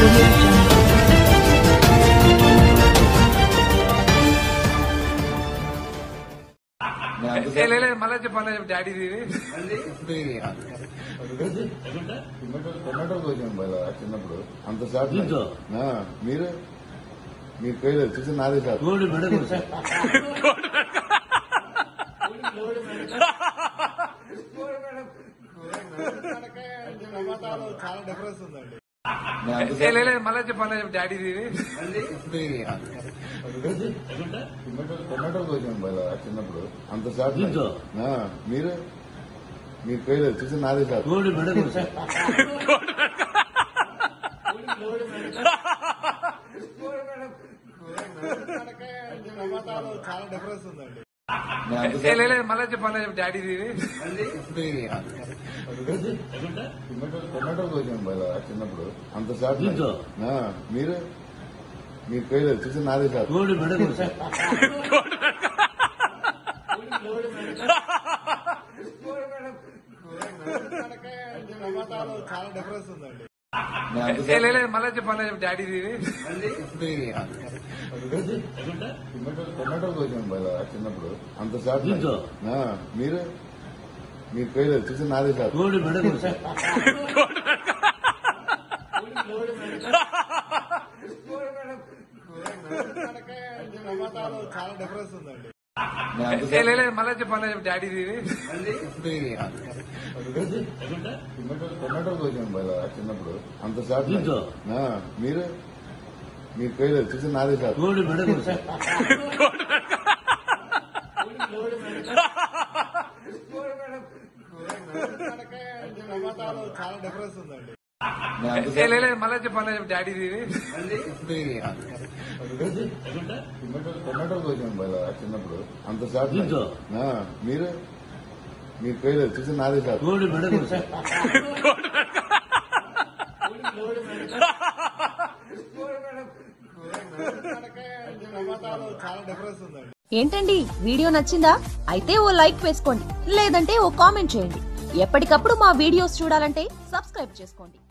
audio jungle. ఏ లే, లే, మళ్ళా చెప్పాలి డాడీది టొమాటో వచ్చాను బాగా చిన్నప్పుడు అంత షార్ట్ దీంతో? మీరు మీరు పేరు చూసి నాదే సార్ కోడి మెడ కొడతా చాలా డిఫరెన్స్ ఉందండి ఏ లే, లే, మళ్ళా చెప్పాలి డాడీది టొమాటో వచ్చాను బాగా చిన్నప్పుడు అంత షార్ట్ దీంతో? మీరు మీరు పేరు చూసి నాదే సార్ కోడి మెడ కొడతా చాలా డిఫరెన్స్ ఉందండి ఏ లే, లే, మళ్ళా చెప్పాలి డాడీది టొమాటో వచ్చాను బాగా చిన్నప్పుడు అంత షార్ట్ దీంతో? మీరు మీరు పేరు చూసి నాదే సార్ కోడి మెడ కొడతా చాలా డిఫరెన్స్ ఉందండి ఏ లే, లే, మళ్ళా చెప్పాలి డాడీది టొమాటో వచ్చాను బాగా చిన్నప్పుడు అంత షార్ట్ దీంతో? మీరు మీరు పేరు చూసి నాదే సార్ కోడి మెడ కొడతా చాలా డిఫరెన్స్ ఉందండి ఏ లే, లే, మళ్ళా చెప్పాలి డాడీది టొమాటో వచ్చాను బాగా చిన్నప్పుడు అంత షార్ట్ దీంతో? మీరు మీరు పేరు చూసి నాదే సార్ కోడి మెడ కొడతా చాలా డిఫరెన్స్ ఉందండి ఏ లే, లే, మళ్ళా చెప్పాలి డాడీది టొమాటో వచ్చాను బాగా చిన్నప్పుడు అంత షార్ట్ దీంతో? మీరు మీరు పేరు చూసి నాదే సార్ కోడి మెడ కొడతా చాలా డిఫరెన్స్ ఉందండి ఏంటండి వీడియో నచ్చిందా అయితే ఓ లైక్ వేసుకోండి లేదంటే ఓ కామెంట్ చేయండి ఎప్పటికప్పుడు మా వీడియోస్ చూడాలంటే సబ్స్క్రైబ్ చేసుకోండి